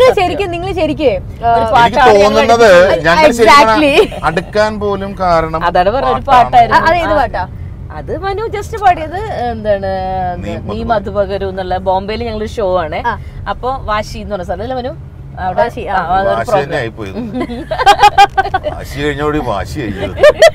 ശരിക്കും നിങ്ങൾ ശരിക്കും ഒരു ആ, പാട്ട് എനിക്ക് തോന്നുന്നത് ഞങ്ങൾ Exactly. ശരിക്കും അടുക്കാൻ പോലും കാരണം അതാണ് പറഞ്ഞ ഒരു പാട്ടാണ്. പാട്ടായിരുന്നു അത് ഏത് പാട്ടാ അത് മനു ജസ്റ്റ് പാടിയത് എന്താണ് നീ നീ മധുപകരു. മധുപകരു എന്നുള്ള ബോംബെയിൽ ഞങ്ങൾ ഷോ ആണ് ആ. അപ്പൊ വാശി എന്ന് പറഞ്ഞ സ്ഥലം അല്ലേ മനു അവിടെ വാശി, ആ. ആ, അതൊരു വാശി program. തന്നെ ആയിപ്പോയി വാശി കഴിഞ്ഞോടി വാശി കഴിഞ്ഞത്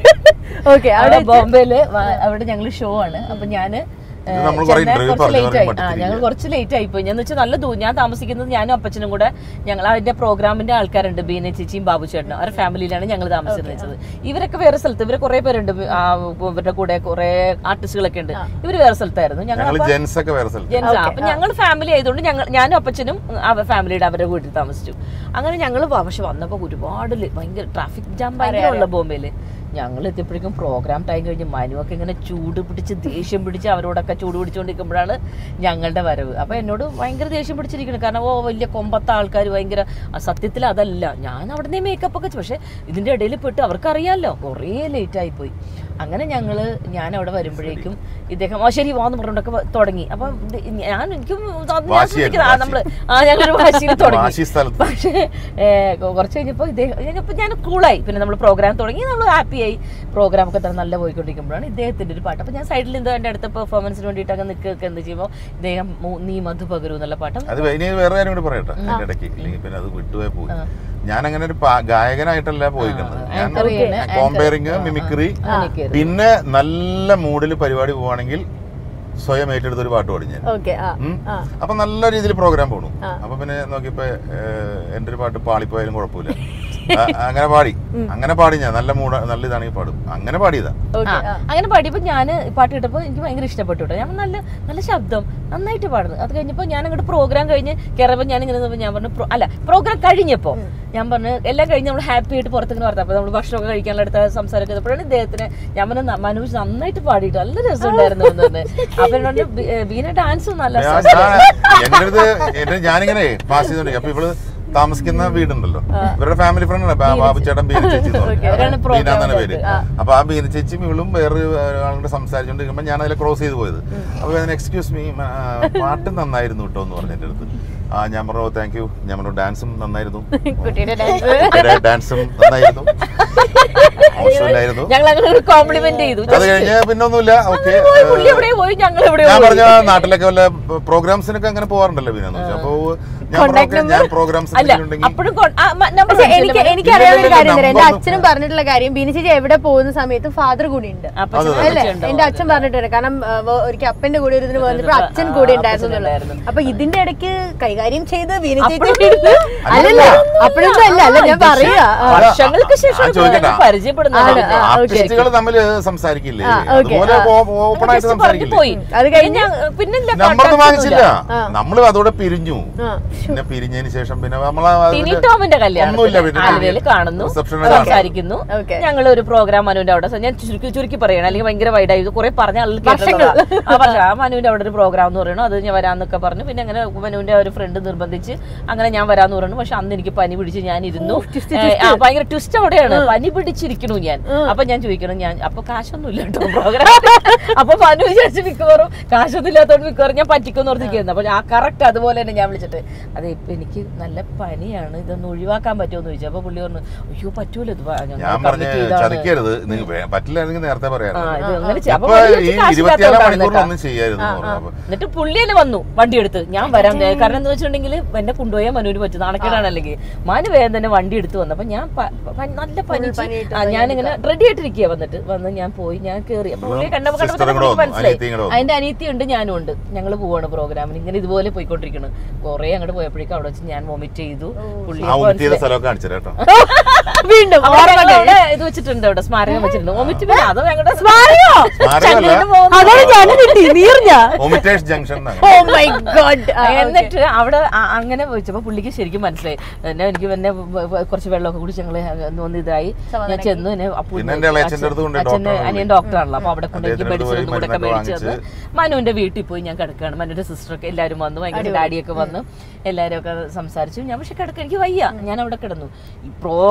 ഓക്കെ അവിടെ ബോംബെയില് വ- അവിടെ ഞങ്ങൾ ഷോ ആണ് അപ്പൊ ഞാന് ഇത് നമ്മൾ കുറേ interview കുറച്ച് പറഞ്ഞ് ലേറ്റ് ആയി പറഞ്ഞ് ആ ഞങ്ങൾ പഠിച്ചിരിക്കുകയാ. കുറച്ച് ലേറ്റ് ആയി പോയി ഞാൻ വെച്ചാൽ നല്ല ദൂ ഞാൻ താമസിക്കുന്നത് ഞാനും അപ്പച്ചനും കൂടെ ഞങ്ങൾ അതിന്റെ പ്രോഗ്രാമിന്റെ ആൾക്കാരുണ്ട് ബീന ചേച്ചിയും ബാബു ചേട്ടനും അവരുടെ ഫാമിലിയിലാണ് ഞങ്ങൾ താമസിച്ചിരുന്നത് ഇവരൊക്കെ വേറെ സ്ഥലത്ത് ഇവര് കുറെ പേരുണ്ട് ആ, ഇവരുടെ കൂടെ കുറെ ആർട്ടിസ്റ്റുകളൊക്കെ ഉണ്ട് ഇവര് വേറെ സ്ഥലത്തായിരുന്നു ഞങ്ങൾ ഞങ്ങൾ അപ്പൊ- ജെൻസ് ഒക്കെ വേറെ സ്ഥലത്ത് ജെൻസ് അപ്പൊ ഞങ്ങൾ ഫാമിലി ആയതുകൊണ്ട് ഞങ്ങൾ ഞാനും അപ്പച്ചനും അവ ഫാമിലിയുടെ അവരുടെ വീട്ടിൽ താമസിച്ചു അങ്ങനെ ഞങ്ങൾ പക്ഷെ വന്നപ്പോ ഒരുപാട് ല- ഭയങ്കര ട്രാഫിക് ജാം ഭയങ്കര ഉള്ള ബോംബെയില് ഞങ്ങൾ എത്തിയപ്പോഴേക്കും പ്രോഗ്രാം ടൈം കഴിഞ്ഞ് മനുവൊക്കെ ഇങ്ങനെ ചൂട് പിടിച്ച് ദേഷ്യം പിടിച്ച് അവരോടൊക്കെ ചൂട് പിടിച്ചുകൊണ്ടിരിക്കുമ്പോഴാണ് ഞങ്ങളുടെ വരവ് അപ്പൊ എന്നോട് ഭയങ്കര ദേഷ്യം പിടിച്ചിരിക്കണം കാരണം ഓ വലിയ കൊമ്പത്തെ ആൾക്കാർ ഭയങ്കര ആ, സത്യത്തിൽ അതല്ല ഞാൻ അവിടെ നിന്ന് മേക്കപ്പ് ഒക്കെ പക്ഷെ ഇതിന്റെ ഇടയിൽ പെട്ട് അവർക്കറിയാലോ കുറേ ലേറ്റ് ആയി പോയി അങ്ങനെ ഞങ്ങള് ഞാൻ അവിടെ വരുമ്പോഴേക്കും ഇദ്ദേഹം ആ ശരി വാന്ന് പറഞ്ഞോണ്ടൊക്കെ വ- തുടങ്ങി അപ്പൊ ഇത് ഞാൻ എനിക്കും അത് ഞാൻ വാശിയായിരുന്നു, ശ്രദ്ധിക്കുന്നത്. ആ, വാശി. നമ്മള് ആ ഞങ്ങളൊരു വാശിയിൽ തുടങ്ങി വാശി സ്ഥലത്ത് പക്ഷേ ഏ, കുറച്ച് കഴിഞ്ഞപ്പോൾ ഇദ്ദേഹം കഴിഞ്ഞപ്പോൾ ഞാൻ കൂളായി പിന്നെ നമ്മൾ പ്രോഗ്രാം തുടങ്ങി നമ്മൾ ഹാപ്പിയായി പ്രോഗ്രാം ഒക്കെ തന്നെ നല്ല പോയിക്കൊണ്ടിരിക്കുമ്പോഴാണ് ഇദ്ദേഹത്തിന്റെ ഒരു പാട്ട് അപ്പോൾ ഞാൻ സൈഡിൽ നിന്ന് എൻ്റെ അടുത്ത പെർഫോമൻസിന് വേണ്ടിയിട്ട് അങ്ങ് നിൽക്കുകയൊക്കെ എന്ത് ചെയ്യുമ്പോൾ ഇദ്ദേഹം മു- നീ മധു പകരു എന്നുള്ള പാട്ട് അത് ഇനി വേറെ കാര്യം കൂടി പറയട്ടെ അതിന്റെ ഇടയ്ക്ക് ഇല്ലെങ്കിൽ പിന്നെ അത് വിട്ടുപോയി പോയി ഞാൻ അങ്ങനെ ഒരു പാ- ഗായകനായിട്ടല്ല പോയിക്കുന്നത് ഞാൻ anchor ചെയ്യണ, anchor. കോമ്പയറിങ് മിമിക്രി അങ്ങനെയൊക്കെ പിന്നെ നല്ല മൂഡിൽ പരിപാടി പോവാണെങ്കിൽ സ്വയം ഏറ്റെടുത്ത ഒരു പാട്ട് പാടി ഞാൻ ഓക്കെ ആ ഉം. ആ. അപ്പൊ നല്ല രീതിയിൽ പ്രോഗ്രാം പോണു ആ. അപ്പൊ പിന്നെ നോക്കിയപ്പോ ഏഹ്, എന്റെ ഒരു പാട്ട് പാളിപ്പോയാലും കുഴപ്പമില്ല ആ, അങ്ങനെ പാടി അങ്ങനെ പാടി ഞാൻ നല്ല മൂട നല്ല ഇതാണെങ്കിൽ പാടും അങ്ങനെ പാടിയതാ ഓക്കെ ആ, അങ്ങനെ പാടിയപ്പോൾ ഞാൻ പാട്ട് കേട്ടപ്പോൾ എനിക്ക് ഭയങ്കര ഇഷ്ടപ്പെട്ടു കേട്ടോ ഞാൻ നല്ല നല്ല ശബ്ദം നന്നായിട്ട് പാടുന്നു അത് കഴിഞ്ഞപ്പോൾ ഞാൻ അങ്ങോട്ട് പ്രോഗ്രാം കഴിഞ്ഞ് കയറുമ്പോൾ ഞാൻ ഇങ്ങനെ നിന്നപ്പോൾ ഞാൻ പറഞ്ഞു "പ്രോ- അല്ല പ്രോഗ്രാം കഴിഞ്ഞപ്പോൾ ഞാൻ പറഞ്ഞു എല്ലാം കഴിഞ്ഞ് നമ്മൾ ഹാപ്പി ആയിട്ട് പുറത്തേക്ക് പറഞ്ഞു അപ്പോൾ നമ്മൾ ഭക്ഷണമൊക്കെ കഴിക്കാനുള്ള അടുത്ത സംസാരമൊക്കെ ചെയ്തപ്പോഴാണ് ഇദ്ദേഹത്തിന് ഞാൻ പറഞ്ഞു മനോജ് നന്നായിട്ട് പാടിയിട്ട് നല്ല രസമുണ്ടായിരുന്നു എന്ന് പറഞ്ഞു അപ്പൊ എന്നോട് ബി- ഏ, ബീന ഡാൻസും നല്ല ഞാൻ ഞാൻ- എന്റെ അടുത്ത് എന്റെ ഞാനിങ്ങനെ പാസ് ചെയ്തോണ്ടിരിക്കും അപ്പൊ ഇവള് താമസിക്കുന്ന വീടുണ്ടല്ലോ ഇവരുടെ ഫാമിലി ഫ്രണ്ടാണ് ബാബു ചേട്ടൻ ബീന ചേച്ചി എന്ന് പറയും. അവരാണ് ബീന program എന്നാണ് പേര് ചെയ്തത്. അപ്പൊ ആ ബീന ചേച്ചിയും ഇവളും വേറെ ആളുടെ സംസാരിച്ചോണ്ടിരിക്കുമ്പോ ഞാൻ അതിലെ ക്രോസ് ചെയ്ത് പോയത് അപ്പൊ എക്സ്ക്യൂസ് മീ പാട്ട് നന്നായിരുന്നു കേട്ടോ എന്ന് പറഞ്ഞു എന്റെ അടുത്ത് ആ ഞാൻ പറഞ്ഞു താങ്ക് യു ഞാൻ പറഞ്ഞു ഡാൻസും നന്നായിരുന്നു കുട്ടിയുടെ ഡാൻസ് കുട്ടിയുടെ ഡാൻസും നന്നായിരുന്നു മോശമില്ലായിരുന്നു ഞങ്ങൾ അങ്ങനെ ഒരു കോംപ്ലിമെന്റ് ചെയ്തു അത് കഴിഞ്ഞ് പിന്നെ ഒന്നുമില്ല ഓക്കെ പോയി, പുള്ളി എവിടെയോ പോയി ഞങ്ങൾ എവിടെയോ ഞാൻ പോയി. പറഞ്ഞ നാട്ടിലൊക്കെ വല്ല പ്രോഗ്രാംസിനൊക്കെ അങ്ങനെ പോകാറുണ്ടല്ലോ പിന്നെ അപ്പൊ ഞാൻ പറഞ്ഞു, "Okay, ഞാൻ പ്രോഗ്രാംസ് അല്ല ഉണ്ടെങ്കിൽ അപ്പോഴും കൊ- ആ, മ- number പക്ഷെ ചോദിച്ചില്ല, എനിക്ക് madam. എനിക്ക് അറിയാവുന്ന ഒരു ഇല്ല, കാര്യം ഇല്ല, തരാം എന്റെ number അച്ഛനും പറഞ്ഞിട്ടുള്ള കാര്യം ബീന ചേച്ചി എവിടെ പോകുന്ന സമയത്ത് ഫാദർ കൂടി ഉണ്ട് അപ്പൊ അതെ, ചേച്ചി അല്ലേ ഉണ്ടോ? എന്റെ അച്ഛൻ പറഞ്ഞിട്ടുണ്ട് കാരണം ആ, വ- ഒരിക്കൽ അപ്പന്റെ കൂടെ ഒരു ഇതിന് വന്നപ്പോൾ അച്ഛൻ കൂടെ ഉണ്ടായിരുന്നു എന്നുള്ളത്. അപ്പച്ചനുണ്ടായിരുന്നു. അപ്പൊ ഇതിന്റെ ഇടയ്ക്ക് കൈകാര്യം ചെയ്ത് ബീന അപ്പഴും ചേച്ചി ഇരുന്ന് അല്ലല്ല അപ്പോഴൊന്നും അല്ല അല്ല ഞാൻ പറയാ ആ. വർഷങ്ങൾക്ക് ശേഷം ആ, ചോദിക്കട്ടെ. പരിചയപ്പെടുന്നത് ആ, ഓക്കേ. ആർട്ടിസ്റ്റുകൾ തമ്മിൽ സംസാരിക്കില്ലേ ആ, ഓക്കേ. അതുപോലെ ഓപ്പൺ ആയിട്ട് സംസാരിക്കില്ലേ പോയി അത് കഴിഞ്ഞ് പിന്നില്ല നമ്പർ ഒന്നും വാങ്ങിച്ചില്ല ആ. നമ്മൾ അതോടെ പിരിഞ്ഞു ആ. പിന്നെ പിരിഞ്ഞതിന് ശേഷം പിന്നെ നമ്മളെ ടിനി ടോമിന്റെ കല്യാണം ഒന്നുമില്ല പിന്നെ ആലുവയിൽ കാണുന്നു റിസപ്ഷനിൽ കാണുന്നു. സംസാരിക്കുന്നു ഓക്കേ. ഞങ്ങൾ ഒരു പ്രോഗ്രാം മനുവിന്റെ അവിടെ ഞാൻ ചുരുക്കി ചുരുക്കി പറയണം അല്ലെങ്കിൽ ഭയങ്കര വൈഡായി കുറെ പറഞ്ഞ ആളുകൾ കേട്ടിട്ടുള്ളതാ. ആ പക്ഷെ ആ മനുവിന്റെ അവിടെ ഒരു പ്രോഗ്രാം എന്ന് പറയണു അത് ഞാൻ വരാന്നൊക്കെ പറഞ്ഞു പിന്നെ അങ്ങനെ മനുവിന്റെ ഒരു ഫ്രണ്ട് നിർബന്ധിച്ച് അങ്ങനെ ഞാൻ വരാന്ന് പറഞ്ഞു പക്ഷെ അന്ന് എനിക്ക് പനി പിടിച്ച് ഞാൻ ഇരുന്നു ഏ, ആ ഭയങ്കര ട്വിസ്റ്റ് അവിടെയാണ് പനി പിടിച്ചിരിക്കണു ഞാൻ അപ്പൊ ഞാൻ ചോദിക്കണം ഞാൻ അപ്പൊ കാശൊന്നും ഇല്ല കേട്ടോ പ്രോഗ്രാം അപ്പൊ മനു വിചാരിച്ചു മിക്കവാറും കാശൊന്നും ഇല്ലാത്തോണ്ട് മിക്കവാറും ഞാൻ പറ്റിക്കുമെന്ന് ഓർത്തിരിക്കുന്നു അപ്പൊ ആ കറക്റ്റ് അതുപോലെ തന്നെ ഞാൻ വിളിച്ചിട്ട് അതെ ഇപ്പൊ എനിക്ക് നല്ല പനിയാണ് ഇതൊന്ന് ഒഴിവാക്കാൻ പറ്റുമോ ചോദിച്ചു അപ്പൊ പുള്ളി പറഞ്ഞു അയ്യോ പറ്റൂല ഇത് വ- ഞങ്ങൾ ഞാൻ പറഞ്ഞ commit ചെയ്തതാണ്." ചതിക്കരുത് നിങ്ങൾ പറ്റില്ലായിരുന്നെങ്കിൽ നേരത്തെ ആ, പറയാം ഇത് അങ്ങനെ ചെയ്യ- അപ്പൊ ഇപ്പൊ പുള്ളി ഈ വിചാരിച്ചു കാശില്ലാത്ത ഇരുപത്തിയാലാം കൊണ്ടാണ് മണിക്കൂറിൽ കേട്ടോ. ഒന്നും ചെയ്യരുത് എന്ന് പറഞ്ഞു അപ്പൊ എന്നിട്ട് പുള്ളി തന്നെ വന്നു വണ്ടി എടുത്ത് ഞാൻ വരാം ദേ, കാരണം എന്താ വെച്ചിട്ടുണ്ടെങ്കിൽ എന്നെ കൊണ്ടുപോയാൽ മനുവിന് പറ്റും നാണക്കേടാണ് അല്ലെങ്കിൽ മനു വേഗം തന്നെ വണ്ടി എടുത്ത് വന്നു അപ്പൊ ഞാൻ പ- പ- നല്ല പനിച്ച് പനിയിട്ട് ആ, ഞാനിങ്ങനെ റെഡി ആയിട്ടിരിക്കുക വന്നിട്ട് വന്ന് ഞാൻ പോയി ഞാൻ കേറി അപ്പൊ പുള്ളിയെ കണ്ടപ്പോ കണ്ടപ്പോ sister തന്നെ കൂടെ പുള്ളിക്ക് വന്നു, മനസ്സിലായി അനിയത്തിയും കൂടെ വന്നു. അതിന്റെ അനിയത്തി ഉണ്ട് ഞാനും ഉണ്ട് ഞങ്ങൾ പോവാണ് പ്രോഗ്രാമിന് ഇങ്ങനെ ഇതുപോലെ പോയിക്കൊണ്ടിരിക്കണം കുറെ അങ്ങോട്ട് പോയപ്പോഴേക്കും അവിടെ വെച്ച് ഞാൻ വൊമിറ്റ് ചെയ്തു പുള്ളി ആ ഉരുട്ടിയത് സ്ഥലമൊക്കെ കാണിച്ചു കേട്ടോ വീണ്ടും അപ്പൊ ഓർമ്മ ഞങ്ങൾ കഴിഞ്ഞു. അവിടെ ഇത് വെച്ചിട്ടുണ്ട് അവിടെ സ്മാരകം വെച്ചിട്ടുണ്ട് വൊമിറ്റ് പിന്നെ അത് ഞങ്ങളുടെ സ്മാരകമല്ല. അതോടെ ഞാൻ കിട്ടി നീർഞ്ഞ ഒമിറ്റേഷ് ജംഗ്ഷൻ എന്നാണ് ഓ മൈ ഗോഡ് എന്നിട്ട് അവിടെ ആ- അങ്ങനെ വെച്ചപ്പോ പുള്ളിക്ക് ശരിക്കും മനസ്സിലായി എന്നെ എനിക്ക് പിന്നെ വ- വ- കുറച്ച് വെള്ളമൊക്കെ കുടിച്ച് ഞങ്ങള് ഒന്ന് ഇതായി ഞാൻ ചെന്നു എന്നെ അപ്പു പിന്നെ എന്റെ ഇളയച്ഛന്റെ അടുത്ത് കൊണ്ട് അച്ഛന് ഡോക്ടറെ അനിയൻ ഡോക്ടറാണല്ലോ അപ്പൊ അവിടെ കൊണ്ട് എനിക്ക് അദ്ദേഹത്തിന്റെ മെഡിസിൻ അടുത്ത് കൂടെ പോയി മേടിച്ചു തന്ന് മരുന്നൊക്കെ മനുവിന്റെ വീട്ടിൽ പോയി ഞാൻ കിടക്കുകയാണ് മനുവിന്റെ സിസ്റ്ററൊക്കെ എല്ലാവരും വന്നു ഭയങ്കര ഡാഡിയൊക്കെ വന്നു എല്ലാവരും ഒക്കെ സംസാരിച്ചു ഞാൻ പക്ഷെ കിടക്ക എനിക്ക് വയ്യ ഞാൻ അവിടെ കിടന്നു ഈ പ്രോഗ്രാം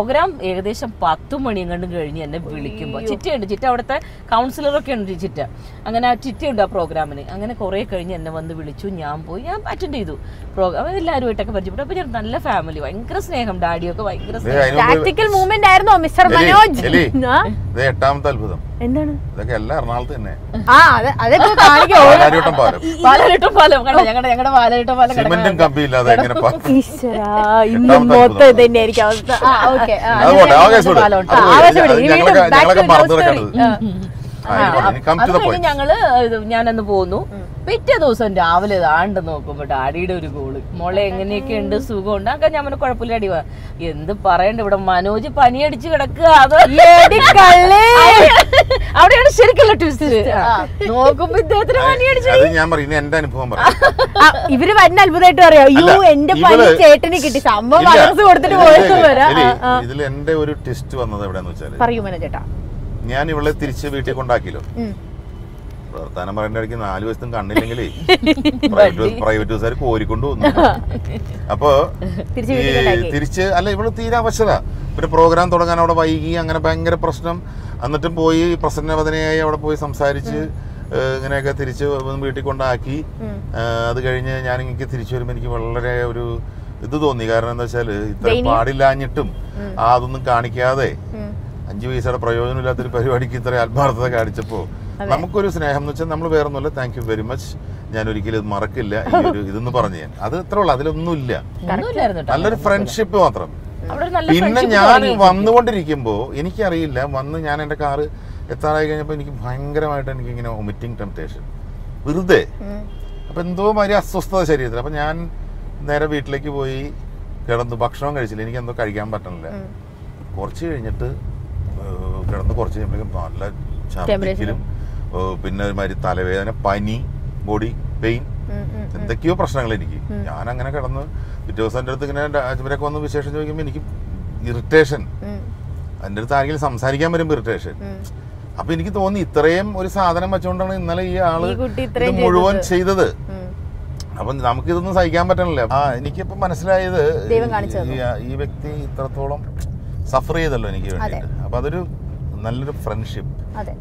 ഏകദേശം പത്ത് മണിയും കണ്ടും കഴിഞ്ഞ് എന്നെ വിളിക്കുമ്പോൾ ചിറ്റയുണ്ട് ചിറ്റ അവിടുത്തെ കൗൺസിലറൊക്കെ ഉണ്ട് ചിറ്റ അങ്ങനെ ആ ചിറ്റയുണ്ട് ആ പ്രോഗ്രാമിന് അങ്ങനെ കുറെ കഴിഞ്ഞ് എന്നെ വന്ന് വിളിച്ചു ഞാൻ പോയി ഞാൻ അറ്റൻഡ് ചെയ്തു പ്രോഗ്രാം എല്ലാവരുമായിട്ടൊക്കെ പരിചയപ്പെട്ടു അപ്പൊ ഞാൻ നല്ല ഫാമിലി ഭയങ്കര സ്നേഹം ഡാഡിയൊക്കെ ഭയങ്കര ദേ, സ്നേഹം അതിന് മുമ്പ് ടാക്ടിക്കൽ മൂവ്മെന്റ് ആയിരുന്നോ മിസ്റ്റർ എലി, മനോജ് എലി. ആ? ഇത് എട്ടാമത്തെ അത്ഭുതം എന്താണ് ഇതൊക്കെ എല്ലാം എറണാകുളത്ത് തന്നെ ആ അത് അതൊക്കെ കാണിക്കോ പാലാരിവട്ടം പാലം പാലരിട്ടം പാലം കണ്ടോ ഞങ്ങളുടെ ഞങ്ങളുടെ പാലരിട്ടം പാലം സിമെന്റും കിടക്കുന്നത് കമ്പിയില്ലാതെ എങ്ങനെ പാലം ഈശ്വരാ ഇന്ന് എട്ടാമത്തെ മൊത്തം അത്ഭുതം. ഇത് തന്നെയായിരിക്കും അവസ്ഥ ആ ഓക്കെ അത് പോട്ടെ ആ കേസ് വിട്. പാലം അത് ഉണ്ട്. പോയി. ആവേശപ്പെടി. അത് ഇനി ഞങ്ങളൊക്കെ വീണ്ടും back ഞങ്ങളൊക്കെ to മറന്നു love കിടക്കണത് story. ആ, ആയിക്കോട്ടെ. ഇനി come to അത് the കഴിഞ്ഞ് point. ഞങ്ങള് ഇത് ഞാനന്ന് പോന്നു പിറ്റേ ദിവസം രാവിലെ ആണ്ട് നോക്കുമ്പോ ഡാഡിയുടെ ഒരു ഗോള് മോളെ എങ്ങനെയൊക്കെ ഉണ്ട് സുഖമുണ്ട് അതൊക്കെ ഞാൻ പറഞ്ഞു കുഴപ്പമില്ല അടി വാ." എന്ത് പറയണ്ട ഇവിടെ മനോജ് പനിയടിച്ച് കിടക്കുക അത് എടി കള്ളേ. അവിടെയാണ് ശരിക്കുള്ള ട്വിസ്റ്റ് നോക്കുമ്പോ ഇദ്ദേഹത്തിന് പനിയടിച്ച് അത് ഞാൻ പറയും ഇനി എന്റെ അനുഭവം പറയാം ആ, ഇവര് വരുന്ന അത്ഭുതമായിട്ട് പറയാം അയ്യോ അല്ല, എന്റെ പനി ഇവള് ചേട്ടന് കിട്ടി സംഭവം ഇല്ല. വളർച്ച കൊടുത്തിട്ട് പോയെന്ന് വരാം എലി, ആ, ആ. ഇതിൽ എന്റെ ഒരു ടെസ്റ്റ് വന്നത് എവിടെന്ന് വെച്ചാല് പറയൂ മനോജേട്ടാ ഞാൻ ഇവളെ തിരിച്ച് വീട്ടിൽ കൊണ്ടാക്കിയല്ലോ ഉം. വർത്താനം പറയേണ്ട ഇടയ്ക്ക് നാല് വശത്തും കണ്ടില്ലെങ്കിലേ പ്രൈവറ്റ് പ്രൈവറ്റ് ബസ്സുകാർ കോരിക്കൊണ്ട് വന്നു അപ്പോ തിരിച്ച് ഈ വീട്ടിൽ കൊണ്ടാക്കി. തിരിച്ച് അല്ല ഇവള് തീരെ അവശത പിന്നെ പ്രോഗ്രാം തുടങ്ങാൻ അവിടെ വൈകി അങ്ങനെ ഭയങ്കര പ്രശ്നം എന്നിട്ടും പോയി പ്രസന്നവദനയായി അവിടെ പോയി സംസാരിച്ച് ഏഹ് ഇങ്ങനെയൊക്കെ തിരിച്ച് വന്ന് വീട്ടിൽ കൊണ്ടാക്കി ഉം. ഏഹ് അത് കഴിഞ്ഞ് ഞാൻ എനിക്ക് തിരിച്ചു വരുമ്പോൾ എനിക്ക് വളരെ ഒരു ഇത് തോന്നി കാരണം എന്താ വെച്ചാല് ഇത്ര ദയനീയം. പാടില്ലാഞ്ഞിട്ടും ആ അതൊന്നും കാണിക്കാതെ ഉം. അഞ്ചു പൈസയുടെ പ്രയോജനമില്ലാത്തൊരു പരിപാടിക്ക് ഇത്ര ആത്മാർത്ഥത കാണിച്ചപ്പോ നമുക്കൊരു സ്നേഹം എന്ന് വെച്ചാൽ നമ്മൾ വേറെ ഒന്നുമില്ല താങ്ക് യു വെരി മച്ച് ഞാൻ ഒരിക്കലും ഇത് മറക്കില്ല ഈ ഒരു ഇതെന്ന് പറഞ്ഞു ഞാൻ അത് ഇത്ര ഉള്ളു അതിലൊന്നുമില്ല ഒന്നുമില്ലായിരുന്നു കേട്ടോ. നല്ലൊരു ഫ്രണ്ട്ഷിപ്പ് മാത്രം അവിടെ ഒരു നല്ല പിന്നെ friendship ഞാൻ തുടങ്ങി. വന്നുകൊണ്ടിരിക്കുമ്പോ എനിക്കറിയില്ല വന്ന് ഞാൻ എൻ്റെ കാറ് എത്താറായി കഴിഞ്ഞപ്പോൾ എനിക്ക് ഭയങ്കരമായിട്ട് എനിക്ക് ഇങ്ങനെ വൊമിറ്റിംഗ് ടെംപ്റ്റേഷൻ വെറുതെ ഉം. അപ്പൊ എന്തോ മാതിരി അസ്വസ്ഥത ശരീരത്തിൽ അപ്പൊ ഞാൻ നേരെ വീട്ടിലേക്ക് പോയി കിടന്നു ഭക്ഷണം കഴിച്ചില്ല എനിക്ക് എന്തോ കഴിക്കാൻ പറ്റണില്ല ഉം. കുറച്ച് കഴിഞ്ഞിട്ട് ഏഹ്, കിടന്ന് കുറച്ച് കഴിയുമ്പോഴേക്കും നല്ല ഛർദ്ദിക്കലും ഏഹ്, പിന്നെ ഒരുമാതിരി തലവേദന പനി ബോഡി പെയിൻ ഉം, ഉം. എന്തൊക്കെയോ പ്രശ്നങ്ങൾ എനിക്ക് ഞാൻ അങ്ങനെ കിടന്ന് പിറ്റേ ദിവസം എൻ്റെ അടുത്ത് ഇങ്ങനെ ഡാ- ഇവരൊക്കെ വന്ന് വിശേഷം ചോദിക്കുമ്പോൾ എനിക്ക് ഇറിറ്റേഷൻ ഉം. എൻ്റെ അടുത്ത് ആരെങ്കിലും സംസാരിക്കാൻ വരുമ്പോൾ ഇറിറ്റേഷൻ ഉം. അപ്പൊ എനിക്ക് തോന്നി ഇത്രയും ഒരു സാധനം വെച്ചുകൊണ്ടാണ് ഇന്നലെ ഈ ആള് ഈ കുട്ടി ഇത് ഇത്രയും മുഴുവൻ ചെയ്തത്. ചെയ്തത് ഉം. അപ്പം നമുക്കിതൊന്നും സഹിക്കാൻ പറ്റണില്ല ആ എനിക്കിപ്പോ മനസ്സിലായത് ദൈവം കാണിച്ചു ഈ- ഈ വ്യക്തി ഇത്രത്തോളം സഫർ ചെയ്തല്ലോ എനിക്ക് വേണ്ടിയിട്ട് അപ്പൊ അതൊരു നല്ലൊരു ഫ്രണ്ട്ഷിപ്പ് അതെ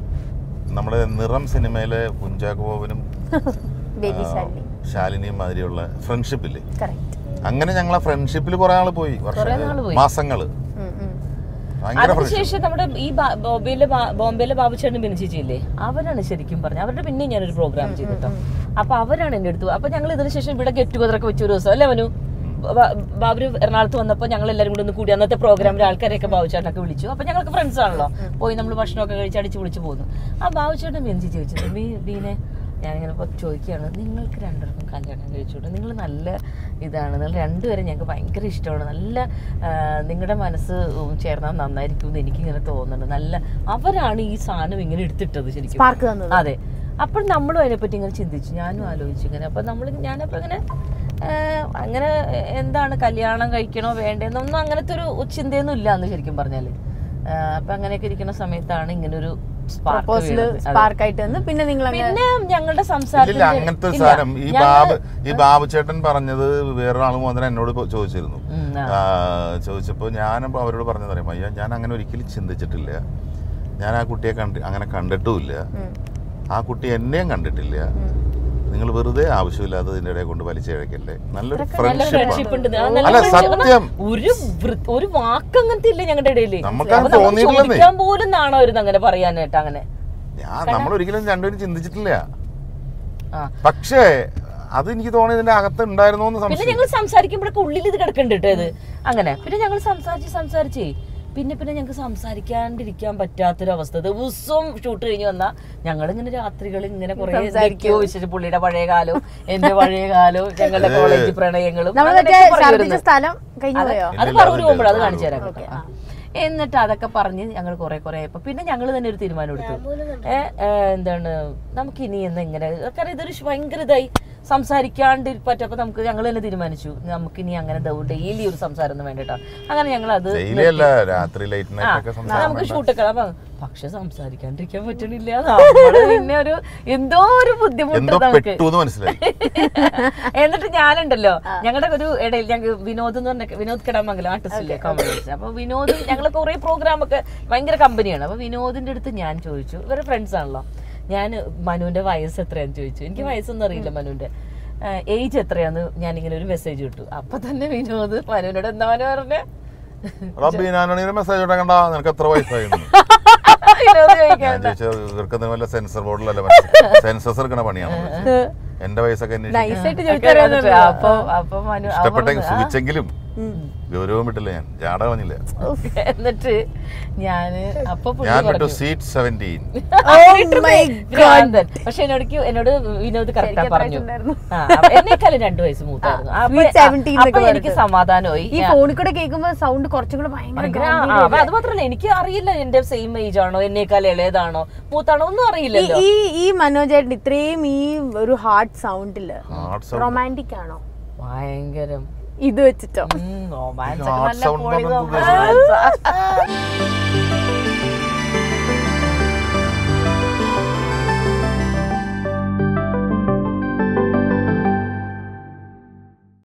നമ്മുടെ നിറം സിനിമയിലെ കുഞ്ചാക്കോ ബോബനും ബേബി ആ, ശാലിനി ശാലിനിയും മാതിരിയുള്ള ഫ്രണ്ട്ഷിപ്പ് ഇല്ലേ കറക്റ്റ് അങ്ങനെ ഞങ്ങൾ ആ ഫ്രണ്ട്ഷിപ്പിൽ കുറെ ആള് പോയി വർഷം നാള് പോയി. മാസങ്ങള് ഭയങ്കര ഫ്രണ്ട്ഷിപ്പ് അതിനുശേഷം നമ്മുടെ ഈ ബാ- ബോംബെയിലെ ബാ- ബോംബെയിലെ ബാബുച്ചേട്ടൻ ബിനിച്ചില്ലേ അവരാണ് ശരിക്കും പറഞ്ഞത് അവരുടെ പിന്നെ ഞാനൊരു പ്രോഗ്രാം ചെയ്തിട്ടോ അപ്പൊ അവരാണ് എന്റെ അടുത്ത് അപ്പൊ ഞങ്ങൾ ഇതിന് ശേഷം ഇവിടെ ഗെറ്റ് ടുഗദർ ഒക്കെ വെച്ച ഒരു ദിവസം അല്ലേ മനു ബ- ബാബുര് എറണാകുളത്ത് വന്നപ്പോൾ ഞങ്ങൾ എല്ലാവരും കൂടി ഒന്ന് കൂടി അന്നത്തെ പ്രോഗ്രാമിൽ ആൾക്കാരെയൊക്കെ ബാബുച്ചേട്ടനൊക്കെ വിളിച്ചു അപ്പൊ ഞങ്ങൾക്ക് ഫ്രണ്ട്സ് ആണല്ലോ പോയി നമ്മൾ ഭക്ഷണമൊക്കെ കഴിച്ച് അടിച്ച് വിളിച്ച് പോന്നു ആ ബാബുച്ചേട്ടൻ ബെഞ്ചി ചോദിച്ചത് ബീ ബീനെ ഞാനിങ്ങനെ ഇപ്പോൾ ചോദിക്കുകയാണ് നിങ്ങൾക്ക് രണ്ടുപേർക്കും കല്യാണം കഴിച്ചുകൊണ്ട് നിങ്ങൾ നല്ല ഇതാണ് നിങ്ങൾ രണ്ടുപേരും ഞങ്ങൾക്ക് ഭയങ്കര ഇഷ്ടമാണ് നല്ല നിങ്ങളുടെ മനസ്സ് ചേർന്നാൽ നന്നായിരിക്കും എന്ന് എനിക്കിങ്ങനെ തോന്നുന്നുണ്ട് നല്ല അവരാണ് ഈ സാധനം ഇങ്ങനെ എടുത്തിട്ടത് ശരിക്കും സ്പാർക്ക് തന്നത് അതെ അപ്പോൾ നമ്മളും അതിനെപ്പറ്റി ഇങ്ങനെ ചിന്തിച്ചു ഞാനും ആലോചിച്ചു ഇങ്ങനെ അപ്പോൾ നമ്മൾ ഞാനപ്പോൾ ഇങ്ങനെ ആ, അങ്ങനെ എന്താണ് കല്യാണം കഴിക്കണോ വേണ്ടേന്നൊന്നും അങ്ങനത്തെ ഒരു ചിന്തയൊന്നും ഇല്ല എന്ന് ശരിക്കും പറഞ്ഞാൽ അപ്പം അങ്ങനെയൊക്കെ ഇരിക്കുന്ന സമയത്താണ് ഇങ്ങനൊരു സ്പാർക്ക് പ്രപ്പോസല് സ്പാർക്ക് ആയിട്ട് വന്ന് പിന്നെ നിങ്ങൾ അങ്ങ് പിന്നെ ഞങ്ങളുടെ ഇല്ല സംസാരത്തിൽ അങ്ങനത്തെ ഒരു സാധനം ഈ ബാബ് ഈ ബാബു ചേട്ടൻ പറഞ്ഞത് വേറൊരാൾ മുതൽ എന്നോട് ഇപ്പൊ ചോദിച്ചിരുന്നു ആ, ചോദിച്ചപ്പോൾ ഞാൻ അവരോട് പറഞ്ഞത് അറിയാം അയ്യ ഞാൻ അങ്ങനെ ഒരിക്കലും ചിന്തിച്ചിട്ടില്ല ഞാൻ ആ കുട്ടിയെ കണ്ടി അങ്ങനെ കണ്ടിട്ടുമില്ല ഉം. ആ കുട്ടി എന്നെയും കണ്ടിട്ടില്ല നിങ്ങൾ വെറുതെ ആവശ്യമില്ലാതെ ഇതിന്റെ ഇടയിൽ കൊണ്ട് വലിച്ചിഴക്കല്ലേ നല്ലൊരു നല്ല ഫ്രണ്ട്ഷിപ്പ് ഫ്രണ്ട്ഷിപ്പ് ഉണ്ട് ആ, നല്ല അല്ല friendship. സത്യം ഒരു വൃ- ഒരു വാക്ക് അങ്ങനത്തെ ഇല്ല ഞങ്ങളുടെ ഇടയില് നമുക്കത് അപ്പൊ നമുക്ക് തോന്നിയിട്ടില്ലെന്നേ. ചോദിക്കാൻ പോലും നാണോ വരുന്നു അങ്ങനെ പറയാനായിട്ട് അങ്ങനെ ഞാൻ നമ്മൾ ഒരിക്കലും രണ്ടുപേരും ചിന്തിച്ചിട്ടില്ല ആ പക്ഷേ അത് എനിക്ക് തോന്നി ഇതിന്റെ അകത്ത് ഉണ്ടായിരുന്നോ എന്ന് പിന്നെ സംശയം ഞങ്ങൾ സംസാരിക്കുമ്പോഴൊക്കെ ഉള്ളിൽ ഇത് കിടക്കുന്നുണ്ട് കേട്ടോ ഇത് അങ്ങനെ പിന്നെ ഞങ്ങൾ സംസാരിച്ച് സംസാരിച്ചേ പിന്നെ പിന്നെ ഞങ്ങൾക്ക് സംസാരിക്കാണ്ടിരിക്കാൻ പറ്റാത്തൊരവസ്ഥ ദിവസവും ഷൂട്ട് കഴിഞ്ഞ് വന്നാൽ ഞങ്ങൾ ഇങ്ങനെ രാത്രികൾ ഇങ്ങനെ കുറെ എന്തൊക്കെയോ വിശേഷം പുള്ളിയുടെ പഴയ കാലവും എന്റെ പഴയ കാലവും ഞങ്ങളുടെ കോളേജ് പ്രണയങ്ങളും നമ്മൾ മറ്റേ അങ്ങനെയൊക്കെ ഛർദിച്ച പറയുമായിരുന്നു. സ്ഥലം കഴിഞ്ഞു അത് പോയോ അത് ഇല്ലില്ല, പറഞ്ഞു അതില്ല. പോകുമ്പോൾ അത് ആ, കാണിച്ചു തരാം ഓക്കേ, കേട്ടോ. എന്നിട്ട് അതൊക്കെ പറഞ്ഞ് ഞങ്ങൾ കുറെ കുറെ ആയപ്പോ പിന്നെ ഞങ്ങൾ തന്നെ ഒരു തീരുമാനം എടുത്തു ഏ, ഏ, എന്താണ് നമുക്ക് ഇനി എന്ന് എങ്ങനെ കാരണം ഇതൊരു ശ് ഭയങ്കര ഇതായി സംസാരിക്കാണ്ട് പറ്റപ്പോ നമുക്ക് ഞങ്ങൾ തന്നെ തീരുമാനിച്ചു നമുക്ക് ഇനി അങ്ങനെ ഡെയിലി ഒരു സംസാരം ഒന്നും വേണ്ടിട്ടാ അങ്ങനെ ഞങ്ങൾ അത് ഡെയിലി അല്ല രാത്രി ലൈറ്റ് ആ, നൈറ്റ് ഒക്കെ നമുക്ക് സംസാരം ഷൂട്ടൊക്കെ അപ്പൊ പക്ഷെ സംസാരിക്കാണ്ടിരിക്കാൻ പറ്റണില്ല നമ്മള് പിന്നെ ഒരു എന്തോ ഒരു ബുദ്ധിമുട്ട് എന്തോ നമുക്ക് പെട്ടു എന്ന് മനസ്സിലായി എന്നിട്ട് ഞാനുണ്ടല്ലോ ഞങ്ങളുടെ ഒരു ഇടയിൽ ഞങ്ങൾ വിനോദ് എന്ന് പറഞ്ഞ വിനോദ് കിടാമംഗലം ആർട്ടിസ്റ്റില്ലേ കോമഡീസ് അപ്പൊ വിനോദ് ഞങ്ങൾ കുറെ പ്രോഗ്രാം ഒക്കെ ഭയങ്കര കമ്പനിയാണ് അപ്പൊ വിനോദിന്റെ അടുത്ത് ഞാൻ ചോദിച്ചു ഇവരെ ഫ്രണ്ട്സ് ആണല്ലോ ഞാൻ മനുവിന്റെ വയസ്സ് എത്രയാന്ന് ചോദിച്ചു എനിക്ക് വയസ്സൊന്നും അറിയില്ല മനുവിന്റെ ഏജ് എത്രയാന്ന് ഞാനിങ്ങനെ ഒരു മെസ്സേജ് ഇട്ടു അപ്പൊ തന്നെ വിനോദ് മനുവിനോട് എന്താ മനു പറഞ്ഞ റബ്ബി ഞാനാണെങ്കിൽ മെസ്സേജ് ഇടക്കണ്ട നിനക്ക് എത്ര വയസ്സായി വിനോദ് ചോദിക്കാൻ ഞാൻ ചോദിച്ചത് ഇവർക്ക് വല്ല സെൻസർ ബോർഡിലല്ല സെൻസസ് എടുക്കണ പണിയാണ് എന്റെ വയസ്സൊക്കെ അന്വേഷിച്ചു നൈസായിട്ട് ഒക്കെ ചോദിച്ചറിയാൻ വന്നിട്ട് അപ്പൊ അപ്പൊ മനു അവൻ ഇഷ്ടപ്പെട്ടെങ്കിൽ പറഞ്ഞു, "ആ." സുഖിച്ചെങ്കിലും ഗൗരവം വിട്ടില്ല ഞാൻ ജാട കളഞ്ഞില്ല എന്നിട്ട് ഞാന് അപ്പൊ പുള്ളി ഞാൻ വിട്ടു പറഞ്ഞു, സീറ്റ് സെവൻറ്റീൻ ഭ്രാന്തൻ. പക്ഷെ എന്നോട് എന്നോട് വിനോദ് കറക്റ്റാ പറഞ്ഞു ആ, അപ്പൊ എന്നെക്കാളും രണ്ടു വയസ്സ് മൂത്തായിരുന്നു അപ്പൊ Sweet 17 അപ്പൊ എന്നൊക്കെ എനിക്ക് സമാധാനമായി ഈ ഫോണിൽ കൂടെ കേൾക്കുമ്പോ സൗണ്ട് കുറച്ചും കൂടെ ഭയങ്കര ഭയങ്കര ആ, അപ്പൊ അത് മാത്രല്ല എനിക്ക് അറിയില്ല എന്റെ സെയിം ഏജ് ആണോ എന്നേക്കാൾ ഇളയതാണോ മൂത്താണോ ഒന്നും ഈ- അറിയില്ലല്ലോ ഈ ഈ മനോജേട്ടൻ ഇത്രയും ഈ ഒരു ഹാർട്ട് സൗണ്ടില് ഹാർട്ട് സൗണ്ട് റൊമാൻറ്റിക് ആണോ ഭയങ്കരം ഇത് വെച്ചിട്ടോ റൊമാൻസ് Heart നല്ല sound പൊളി ആണ് romance ആ.